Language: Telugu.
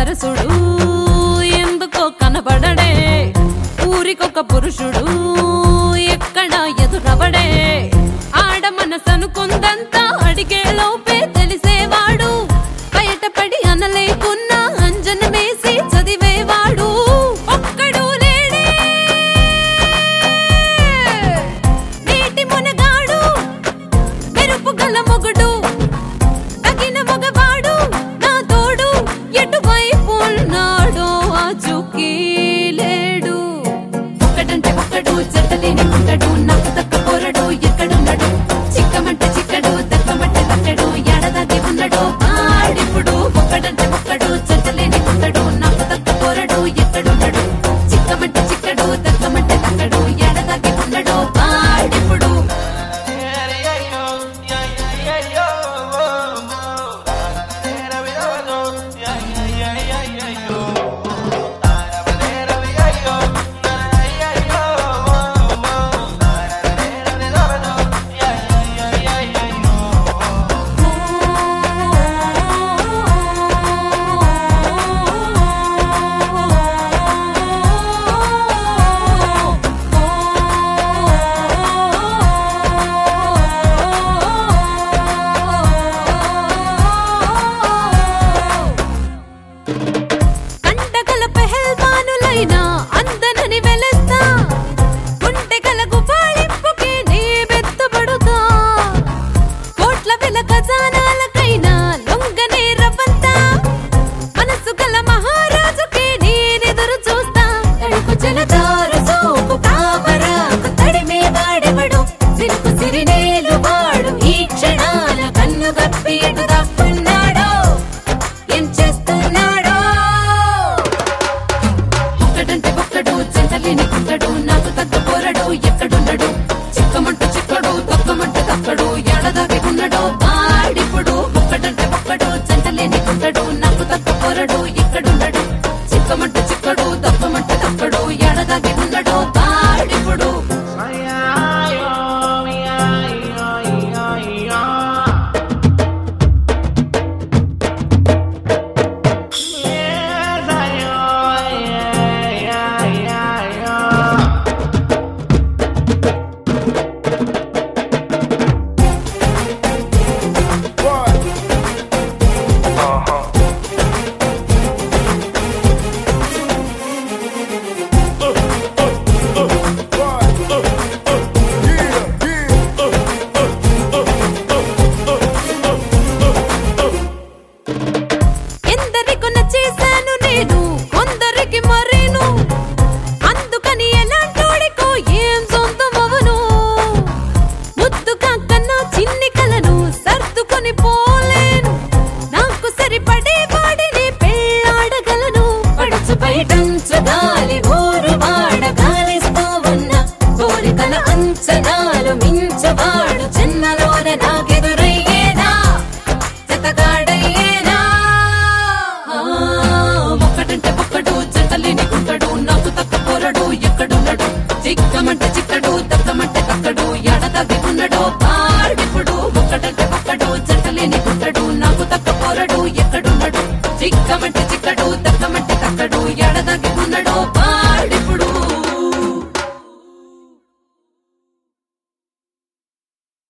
సరసుడు ఎందుకో కనబడడే ఊరికొక పురుషుడు ఎక్కడ ఎదురబడే ఆడ మనసనుకుందంతా అడిగే లోపే తెలిసేవాడు బయటపడి అనలేకున్నా అంజనమేసి చదివేవాడు ఒక్కడు లేడే నీటి మునగాడు మెరుపు గల మొగుడు తగిన మగవాడు నా తోడు ఎటువైపు ఉన్నాడో ఆ చూకీ లేడు ఒక్కడంటే ఒక్కడు చెట్టలేని ఉండడు నాకు తక్క పోరడు ఎక్కడున్నాడు చిక్కమంటే చిక్కడు తక్కమంటే తక్కడు ఎడదాగి ఉన్నాడు ఆడిప్పుడు ఒక్కడంటే ఒక్కడు చెట్టలేని ఉండడు నాకు తక్క పోరడు ఎక్కడున్నాడు చిక్కమంటే చిక్కడు తక్కమంటే తక్కడు ఎడదాగి ఉన్నాడు ఆడిప్పుడు కంటగల పెహల్వానులైనా అందనని వెలస్తా గుంటెగల గుబాళింపుకి నీ బెత్తబడుతా కోట్ల వెల ఖజానాలకైనా లొంగనే రవ్వంతా మనసు గల మహారాజుకి నేనెదురు చూస్తా తడుకు జలదారు సోపు కావరాకు తడిమే వాడెవడు సిరుకు సిరినేలు వాడు ఈ క్షణాల కన్ను గప్పి ఎటు దాక్కున్నాడో ఏం చేస్తున్నాడో ఒక్కడంటే ఒక్కడు చెంటలేని కుట్టడు నాకు తగ్గ పోరడు ఎక్కడున్నాడు చిక్కమంట చిక్కడు తొక్కమంట తక్కడు ఎడదాగి ఉన్నాడో వాడిప్పుడు ఒక్కడంటే ఒక్కడు చెంటలేని కుట్టడు నాకు తగ్గ పోరడు ఎక్కడున్నాడు చిక్కమంట చిక్కడు తొక్కమంట తక్కడు ఎడదాగి ఉన్నాడో వాడిప్పుడు ఎందరికో నచ్చేశాను నేను కొందరికి మరేను అందుకని ఎలాంటోడికో ఏం సొంతమవను ముద్దుగా కన్నా చిన్ని కలను సర్దుకొని పోలేను నాకు సరిపడే వాడిని పెళ్ళాడగలను పడుచు బయటంచు గాలి ఊరు వాడ గాలిస్తూ ఉన్న కోరికల అంచనాలు మించువాడు చిన్నలోన నాకెదురయ్యేనా జతగాడయ్యేనా ఆ, ఒక్కడంటే ఒక్కడు జంటలేని గుంటడు నాకు తక్క పోరడు ఎక్కడున్నాడు చిక్కమంటే చిక్కడు తక్కమంటే తక్కడు ఎడతగి ఉన్నాడు ఆడిప్పుడు ఒక్కడంటే ఒక్కడు జంటలేని గుంటడు నాకు తక్క పోరడు ఎక్కడున్నాడు చిక్కమంటే చిక్కడు తక్కమంటే తక్కడు ఎడతగి ఉన్నాడు